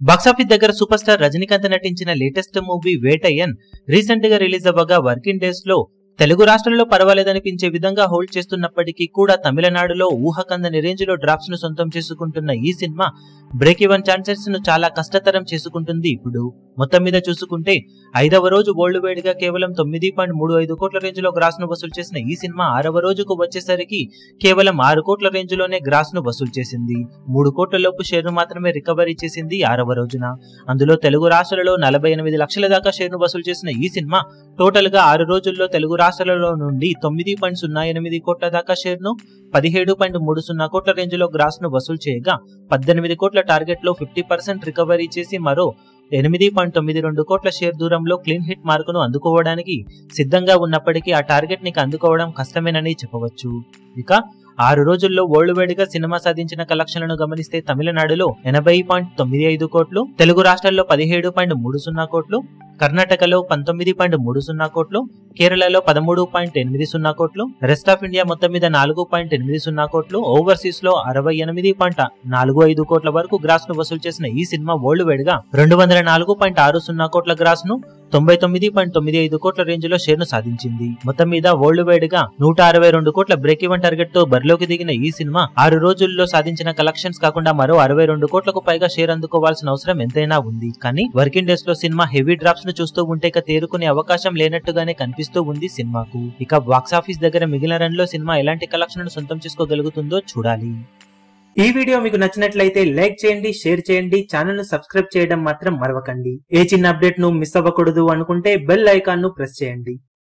box office దగ్గర super star Rajinikanth నటించిన latest movie Vettaiyan recent గా రిలీజ్ అవ్వగా వర్కింగ్ డేస్ లో తెలుగు రాష్ట్రాల్లో పర్వాలేదనిపించే విధంగా హోల్డ్ చేస్తున్నప్పటికీ కూడా తమిళనాడులో ఊహకందని రేంజ్ లో డ్రాప్స్ ను సొంతం చేసుకుంటున్న ఈ సినిమా బ్రేక్ ఈవెన్ ఛాన్సెస్ ను చాలా కష్టతరం చేసుకుంటుంది ఇప్పుడు మొత్తం మీద చూసుకుంటే ఐదవ రోజు వరల్డ్ వైడ్ గా కేవలం తొమ్మిది పాయింట్ మూడు ఐదు కోట్ల రేంజ్ లో గ్రాస్ ను వసూలు చేసిన ఈ సినిమా ఆరవ రోజుకు వచ్చేసరికి కేవలం ఆరు కోట్ల రేంజ్ లోనే గ్రాస్ ను వసూలు చేసింది మూడు కోట్ల లోపు షేర్ ను మాత్రమే రికవరీ చేసింది ఆరవ రోజున అందులో తెలుగు రాష్ట్రాలలో నలభై ఎనిమిది లక్షల దాకా షేర్ ను వసూలు చేసిన ఈ సినిమా టోటల్ గా ఆరు రోజుల్లో తెలుగు రాష్ట్రాలలో నుండి తొమ్మిది పాయింట్ సున్నా ఎనిమిది కోట్ల దాకా షేర్ ను పదిహేడు పాయింట్ మూడు సున్నా కోట్ల రేంజ్ లో గ్రాస్ ను వసూలు చేయగా పద్దెనిమిది కోట్ల టార్గెట్ లో ఫిఫ్టీ పర్సెంట్ రికవరీ చేసి మరో ఎనిమిది పాయింట్ తొమ్మిది రెండు కోట్ల షేర్ దూరంలో క్లీన్ హిట్ మార్కును అందుకోవడానికి సిద్ధంగా ఉన్నప్పటికీ ఆ టార్గెట్ ని అందుకోవడం కష్టమేనని చెప్పవచ్చు ఇక ఆరు రోజుల్లో వరల్డ్ వైడ్ గా సినిమా సాధించిన కలెక్షన్లను గమనిస్తే తమిళనాడులో ఎనభై పాయింట్ తొమ్మిది ఐదు కోట్లు తెలుగు రాష్ట్రాల్లో పదిహేడు పాయింట్ మూడు సున్నా కోట్లు కర్ణాటకలో పంతొమ్మిది పాయింట్ మూడు సున్నా కోట్లు కేరళలో పదమూడు పాయింట్ ఎనిమిది సున్నా కోట్లు రెస్ట్ ఆఫ్ ఇండియా మొత్తం మీద నాలుగు పాయింట్ ఎనిమిది సున్నా కోట్లు ఓవర్సీస్ లో అరవై ఎనిమిది పాయింట్ నాలుగు ఐదు కోట్ల వరకు గ్రాస్ ను వసూలు చేసిన ఈ సినిమా వరల్డ్ వైడ్ గా రెండు వందల నాలుగు పాయింట్ ఆరు సున్నా కోట్ల గ్రాస్ ను తొంభై తొమ్మిది పాయింట్ తొమ్మిది ఐదు కోట్ల రేంజ్ లో షేర్ ను సాధించింది మొత్తం మీద వరల్డ్ వైడ్ గా నూట అరవై రెండు కోట్ల బ్రేక్ ఈవెన్ టార్గెట్ తో బరిలోకి దిగిన ఈ సినిమా ఆరు రోజుల్లో సాధించిన కలెక్షన్స్ కాకుండా మరో అరవై రెండు కోట్లకు పైగా షేర్ అందుకోవాల్సిన అవసరం ఎంతైనా ఉంది కానీ వర్కింగ్ డేస్ లో సినిమా హెవీ డ్రాప్స్ ను చూస్తూ ఉంటే ఇక తేరుకునే అవకాశం లేనట్టుగానే కనిపిస్తూ ఉంది సినిమాకు ఇక బాక్సాఫీస్ దగ్గర మిగిలిన రన్ లో సినిమా ఎలాంటి కలెక్షన్ సొంతం చేసుకోగలుగుతుందో చూడాలి ఈ వీడియో మీకు నచ్చినట్లయితే లైక్ చేయండి షేర్ చేయండి ఛానల్ ను సబ్స్క్రైబ్ చేయడం మాత్రం మరవకండి ఏ చిన్న అప్డేట్ ను మిస్ అవ్వకూడదు అనుకుంటే బెల్ ఐకాన్ ను ప్రెస్ చేయండి